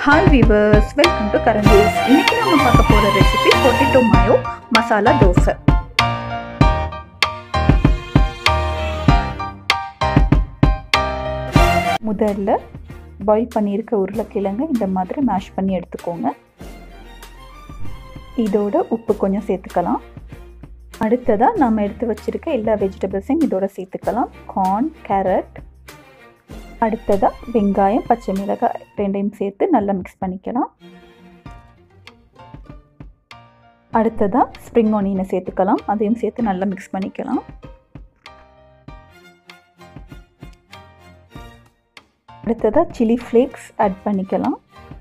hi viewers welcome to கரண்டேஸ் இன்னைக்கு நம்ம பார்க்க போகிற recipe potato mayo masala dosa முதல்ல பாயில் பண்ணியிருக்க உருளைக்கிழங்கு இந்த மாதிரி மேஷ் பண்ணி எடுத்துக்கோங்க இதோட உப்பு கொஞ்சம் சேர்த்துக்கலாம் அடுத்ததாக நம்ம எடுத்து வச்சுருக்க எல்லா வெஜிடபிள்ஸையும் இதோட சேர்த்துக்கலாம் கார்ன் கேரட் அடுத்ததாக வெங்காயம் பச்சை மிளகாய் ரெண்டையும் சேர்த்து நல்லா மிக்ஸ் பண்ணிக்கலாம் அடுத்ததாக ஸ்ப்ரிங் ஆனியனை சேர்த்துக்கலாம் அதையும் சேர்த்து நல்லா மிக்ஸ் பண்ணிக்கலாம் அடுத்ததாக சில்லி ஃப்ளேக்ஸ் ஆட் பண்ணிக்கலாம்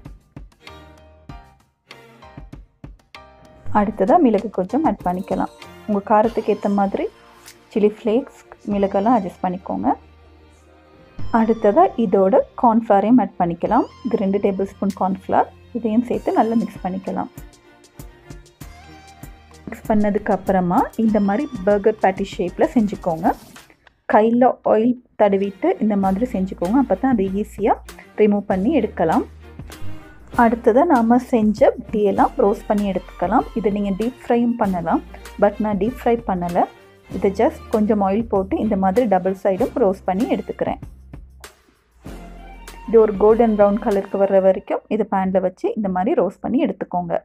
அடுத்ததாக மிளகு கொஞ்சம் ஆட் பண்ணிக்கலாம் உங்கள் காரத்துக்கு ஏற்ற மாதிரி சில்லி ஃப்ளேக்ஸ் மிளகெல்லாம் அட்ஜஸ்ட் பண்ணிக்கோங்க அடுத்ததாக இதோட கார்ன்ஃப்ளவரையும் ஆட் பண்ணிக்கலாம் இது ரெண்டு டேபிள் ஸ்பூன் கார்ன்ஃப்ளவர் இதையும் சேர்த்து நல்லா மிக்ஸ் பண்ணிக்கலாம் மிக்ஸ் பண்ணதுக்கு அப்புறமா இந்த மாதிரி பர்கர் பேட்டி ஷேப்பில் செஞ்சுக்கோங்க கையில் ஆயில் தடவிட்டு இந்த மாதிரி செஞ்சுக்கோங்க அப்போ தான் அது ஈஸியாக ரிமூவ் பண்ணி எடுக்கலாம் அடுத்ததாக நாம் செஞ்ச டீயெல்லாம் ரோஸ்ட் பண்ணி எடுத்துக்கலாம் இதை நீங்கள் டீப் ஃப்ரையும் பண்ணலாம் பட் நான் டீப் ஃப்ரை பண்ணலை இதை ஜஸ்ட் கொஞ்சம் ஆயில் போட்டு இந்த மாதிரி டபுள் சைடும் ரோஸ்ட் பண்ணி எடுத்துக்கிறேன் இது ஒரு கோல்டன் ப்ரௌன் கலருக்கு வர்ற வரைக்கும் இதை பேனில் வச்சு இந்த மாதிரி ரோஸ்ட் பண்ணி எடுத்துக்கோங்க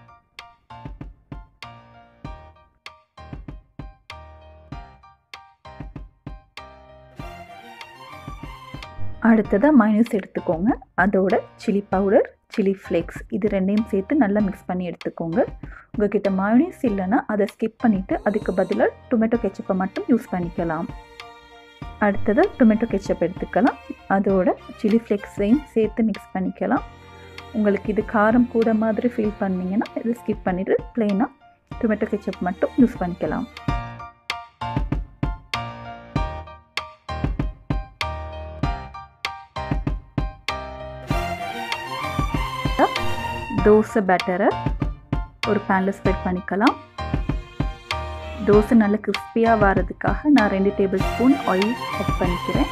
அடுத்ததாக மைனஸ் எடுத்துக்கோங்க அதோட சில்லி பவுடர் சில்லி ஃப்ளேக்ஸ் இது ரெண்டையும் சேர்த்து நல்லா மிக்ஸ் பண்ணி எடுத்துக்கோங்க உங்ககிட்ட மயோனீஸ் இல்லைன்னா அதை ஸ்கிப் பண்ணிவிட்டு அதுக்கு பதிலாக டொமேட்டோ கெச்சப்பை மட்டும் யூஸ் பண்ணிக்கலாம் அடுத்தது டொமேட்டோ கெச்சப் எடுத்துக்கலாம் அதோட சில்லி ஃப்ளேக்ஸையும் சேர்த்து மிக்ஸ் பண்ணிக்கலாம் உங்களுக்கு இது காரம் கூட மாதிரி ஃபீல் பண்ணிங்கன்னா இதை ஸ்கிப் பண்ணிவிட்டு ப்ளெயினாக டொமேட்டோ கெச்சப் மட்டும் யூஸ் பண்ணிக்கலாம் தோசை பேட்டரை ஒரு பேனில் ஸ்ப்ரெட் பண்ணிக்கலாம் தோசை நல்லா கிறிஸ்பியாக வர்றதுக்காக நான் ரெண்டு டேபிள் ஸ்பூன் ஆயில் ஆட் பண்ணிக்கிறேன்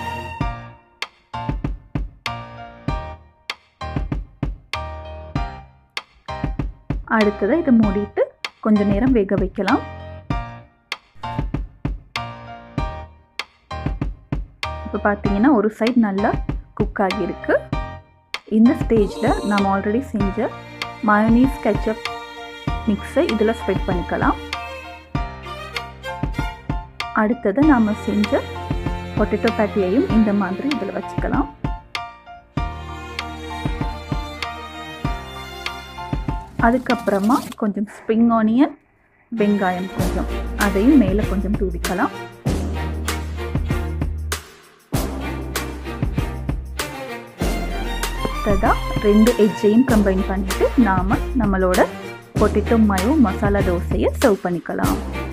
அடுத்ததாக இதை மூடிட்டு கொஞ்சம் நேரம் வேக வைக்கலாம் இப்போ பார்த்தீங்கன்னா ஒரு சைட் நல்லா குக் ஆகியிருக்கு இந்த ஸ்டேஜில் நாம் ஆல்ரெடி செஞ்ச மயோனீஸ் கெச்சப் மிக்ஸை இதில் ஸ்ப்ரெட் பண்ணிக்கலாம் அடுத்தது நாம் செஞ்ச பொட்டேட்டோ பேட்டியையும் இந்த மாதிரி இதில் வச்சுக்கலாம் அதுக்கப்புறமா கொஞ்சம் ஸ்ப்ரிங் ஆனியன் வெங்காயம் கொஞ்சம் அதையும் மேலே கொஞ்சம் தூவிக்கலாம் அடுத்ததாக ரெண்டு எஜ்ஜையும் கம்பைன் பண்ணிவிட்டு நாம் நம்மளோட பொட்டேட்டோ மயோ மசாலா தோசையை சர்வ் பண்ணிக்கலாம்